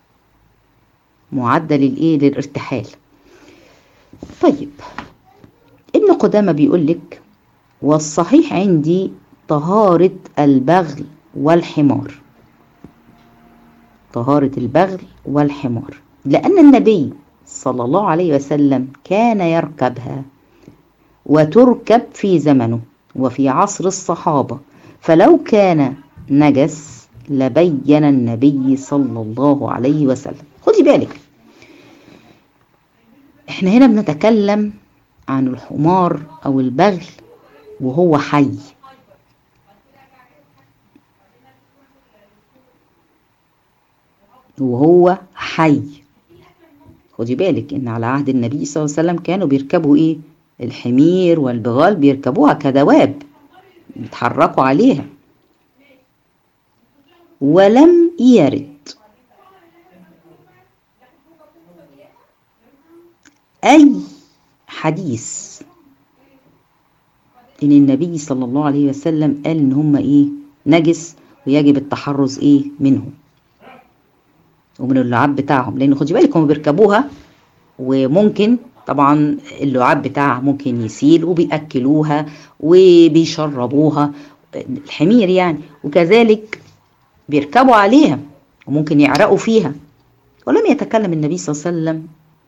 معده للايه للارتحال طيب ابن قدامه بيقول لك والصحيح عندي طهاره البغل والحمار طهاره البغل والحمار لان النبي صلى الله عليه وسلم كان يركبها وتركب في زمنه وفي عصر الصحابة فلو كان نجس لبين النبي صلى الله عليه وسلم خدي بالك احنا هنا بنتكلم عن الحمار او البغل وهو حي وهو حي خدي بالك ان على عهد النبي صلى الله عليه وسلم كانوا بيركبوا ايه الحمير والبغال بيركبوها كدواب بيتحركوا عليها ولم يرد اي حديث ان النبي صلى الله عليه وسلم قال ان هم ايه نجس ويجب التحرز ايه منهم ومن اللعاب بتاعهم لان خدي بالك هم بيركبوها وممكن طبعا اللعاب بتاعها ممكن يسيل وبيأكلوها وبيشربوها الحمير يعني وكذلك بيركبوا عليها وممكن يعرقوا فيها ولم يتكلم النبي صلى الله عليه وسلم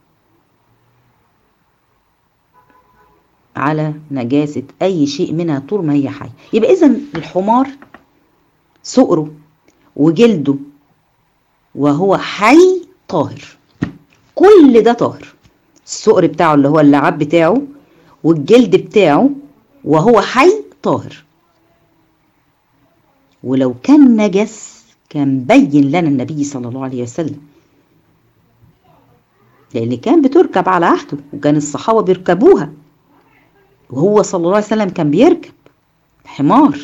على نجاسة أي شيء منها طول ما هي حي يبقى إذا الحمار سؤره وجلده وهو حي طاهر كل ده طاهر السؤر بتاعه اللي هو اللعاب بتاعه والجلد بتاعه وهو حي طاهر ولو كان نجس كان بين لنا النبي صلى الله عليه وسلم لأن كان بتركب على عهده وكان الصحابة بيركبوها وهو صلى الله عليه وسلم كان بيركب حمار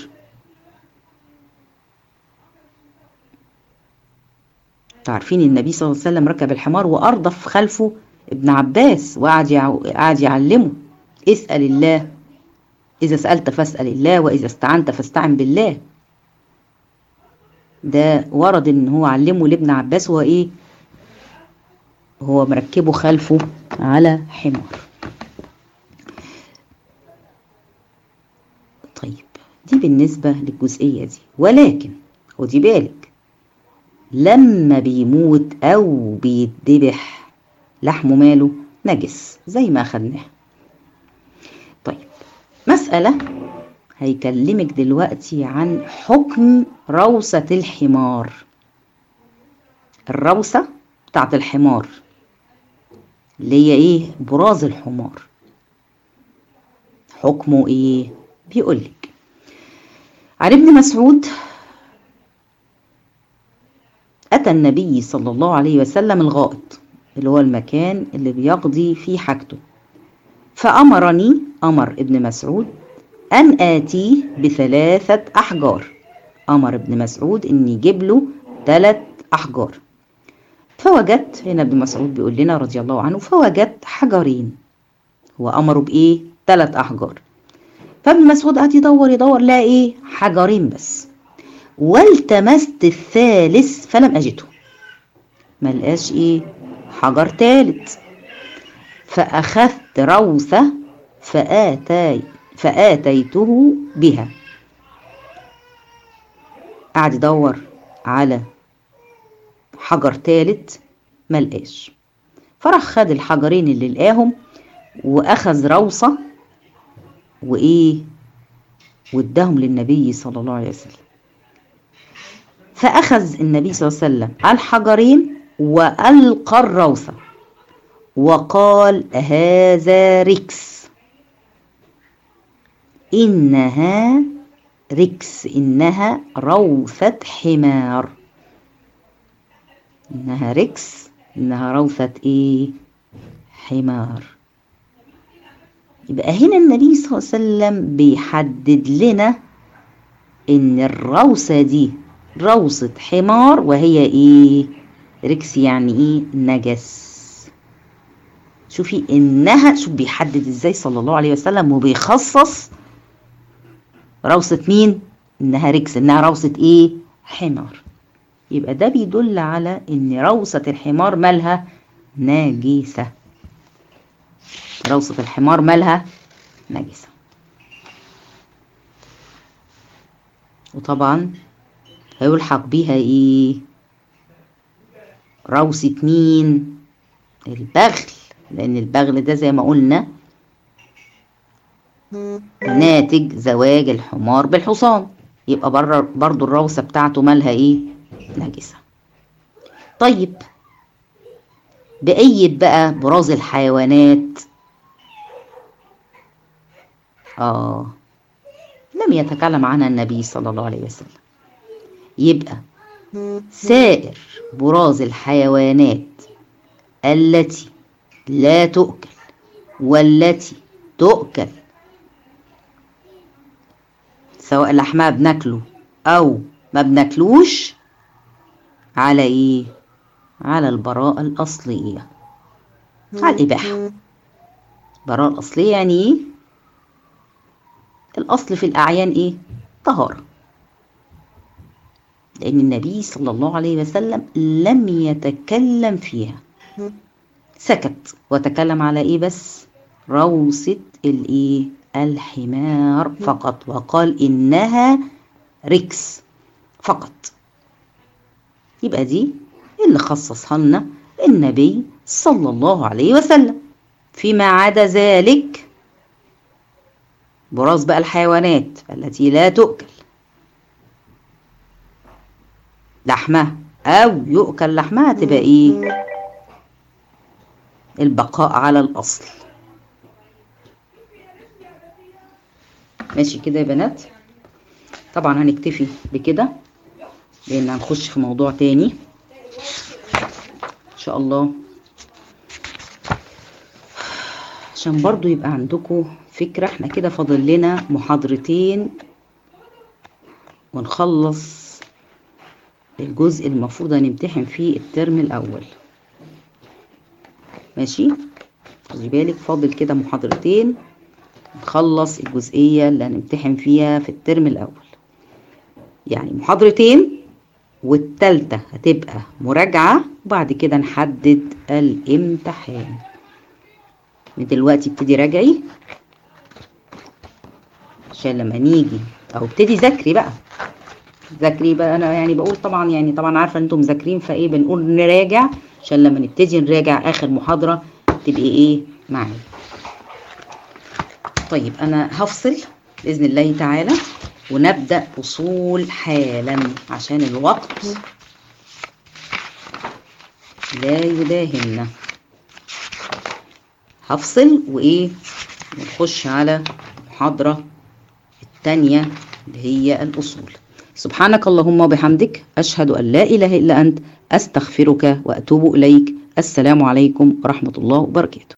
تعرفين النبي صلى الله عليه وسلم ركب الحمار وأردف خلفه ابن عباس وقعد قعد يعلمه اسأل الله إذا سألت فاسأل الله وإذا استعنت فاستعن بالله ده ورد إن هو علمه لابن عباس هو إيه هو مركبه خلفه على حمار طيب دي بالنسبة للجزئية دي ولكن خدي بالك لما بيموت أو بيتذبح لحمه ماله نجس زي ما أخدناه طيب مسألة هيكلمك دلوقتي عن حكم روسة الحمار الروسة بتاعت الحمار اللي هي ايه براز الحمار حكمه ايه بيقولك عن ابن مسعود أتى النبي صلى الله عليه وسلم الغائط اللي هو المكان اللي بيقضي فيه حاجته فأمرني أمر ابن مسعود أن آتيه بثلاثة أحجار أمر ابن مسعود أن يجيب له ثلاث أحجار فوجدت هنا ابن مسعود بيقول لنا رضي الله عنه فوجدت حجرين هو أمره بإيه؟ ثلاث أحجار فابن مسعود قعد يدور يدور لقى إيه؟ حجرين بس والتمست الثالث فلم أجده ما لقاش إيه؟ حجر ثالث فأخذت روثة فآتي فآتيته بها قعد يدور على حجر تالت ملقاش فراح خد الحجرين اللي لقاهم واخذ روصة وايه واداهم للنبي صلى الله عليه وسلم فاخذ النبي صلى الله عليه وسلم الحجرين والقى الروثة وقال هذا ركس إنها ركس إنها روثة حمار إنها ركس إنها روثة إيه حمار يبقى هنا النبي صلى الله عليه وسلم بيحدد لنا إن الروثة دي روثة حمار وهي إيه ركس يعني إيه نجس شوفي إنها شوف بيحدد إزاي صلى الله عليه وسلم وبيخصص روثة مين؟ إنها ركس إنها روثة إيه؟ حمار يبقى ده بيدل على إن روثة الحمار مالها نجسة روثة الحمار مالها نجسة وطبعا هيلحق بيها إيه؟ روثة مين؟ البغل لأن البغل ده زي ما قلنا ناتج زواج الحمار بالحصان يبقى بره برضو الروثة بتاعته مالها ايه نجسة طيب بقية بقى براز الحيوانات اه لم يتكلم عنها النبي صلى الله عليه وسلم يبقى سائر براز الحيوانات التي لا تؤكل والتي تؤكل سواء لحمها بناكله او ما بناكلوش على ايه على البراءة الأصلية على الإباحة البراءة الأصلية يعني ايه الأصل في الأعيان ايه طهارة لأن النبي صلى الله عليه وسلم لم يتكلم فيها سكت وتكلم على ايه بس روثة الايه الحمار فقط وقال إنها ركس فقط يبقى دي اللي خصصها لنا النبي صلى الله عليه وسلم فيما عدا ذلك براس بقى الحيوانات التي لا تؤكل لحمها أو يؤكل لحمها تبقى إيه البقاء على الأصل ماشي كده يا بنات طبعا هنكتفي بكده لان هنخش في موضوع تاني ان شاء الله عشان برضو يبقى عندكم فكرة احنا كده فاضل لنا محاضرتين ونخلص الجزء المفروض هنمتحن فيه الترم الاول ماشي خدي بالك فاضل كده محاضرتين نخلص الجزئية اللي هنمتحن فيها في الترم الأول يعني محاضرتين والتالتة هتبقى مراجعة وبعد كده نحدد الامتحان من دلوقتي ابتدي راجعي عشان لما نيجي او ابتدي ذاكري بقى ذاكري بقى انا يعني بقول طبعا يعني طبعا عارفه ان انتم مذاكرين فايه بنقول نراجع عشان لما نبتدي نراجع اخر محاضره تبقي ايه معايا طيب انا هفصل باذن الله تعالى ونبدا اصول حالا عشان الوقت لا يداهمنا هفصل وايه ونخش على المحاضره الثانيه اللي هي الاصول سبحانك اللهم وبحمدك اشهد ان لا اله الا انت استغفرك واتوب اليك السلام عليكم ورحمه الله وبركاته